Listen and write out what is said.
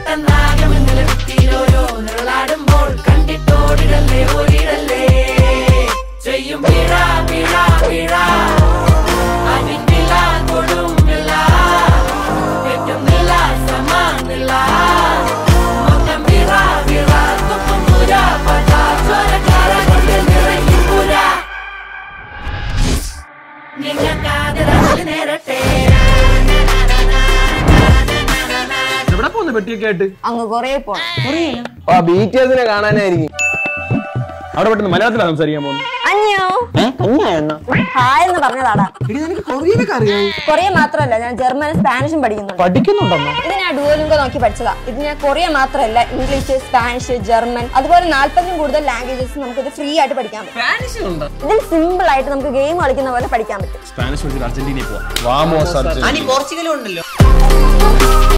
പെട്ടെന്നാകെ മുന്നിലെ ഭിത്തിയിലോരോ നിഴലാടുമ്പോൾ കണ്ടിട്ടോടിടല്ലേ ഓടിടല്ലേ ചെയ്യും വീഴ വീഴ വീഴ അതിനില്ല കൊടുമില്ല തെറ്റുന്നില്ല സമാനില്ല മൊത്തം വീഴ വീഴ തുപ്പും പുര പട്ട ചോരക്കാര കൊണ്ട് നിറയും പുര നിങ്ങൾക്കാതിരത്തിൽ നേരട്ടെ എവിടെ പോന്നു പെട്ടിയൊക്കെ ആയിട്ട് അങ്ങ് കൊറേ പോണം ആ ബി ടി എസിനെ കാണാനായിരിക്കും അവിടെ പെട്ടെന്ന് മലയാളത്തിലാണ് സംസാരിക്കാൻ പോകുന്നത് അന്യോ ഹായ് എന്ന് പറഞ്ഞതാടാ കൊറിയനൊക്കെ അറിയാം കൊറിയ മാത്രമല്ല ഞാൻ ജർമ്മനും സ്പാനിഷും പഠിക്കുന്നുണ്ട് പഠിക്കുന്നുണ്ടെന്നോ ഇത് ഞാൻ ഡുവലിംഗോ നോക്കി പഠിച്ചതാ ഇത് ഞാൻ കൊറിയ മാത്രമല്ല ഇംഗ്ലീഷ് സ്പാനിഷ് ജർമ്മൻ അതുപോലെ നാല്പതിലും കൂടുതൽ ലാംഗ്വേജസ് നമുക്ക് ഇത് ഫ്രീ ആയിട്ട് പഠിക്കാൻ പറ്റും ഇതിൽ സിമ്പിൾ ആയിട്ട് നമുക്ക് ഗെയിം കളിക്കുന്ന പോലെ പഠിക്കാൻ പറ്റും സ്പാനിഷ് പഠിച്ചിട്ട് അർജന്റീനയിൽ പോവാം വാമോസ് പോർച്ചുഗലും ഉണ്ടല്ലോ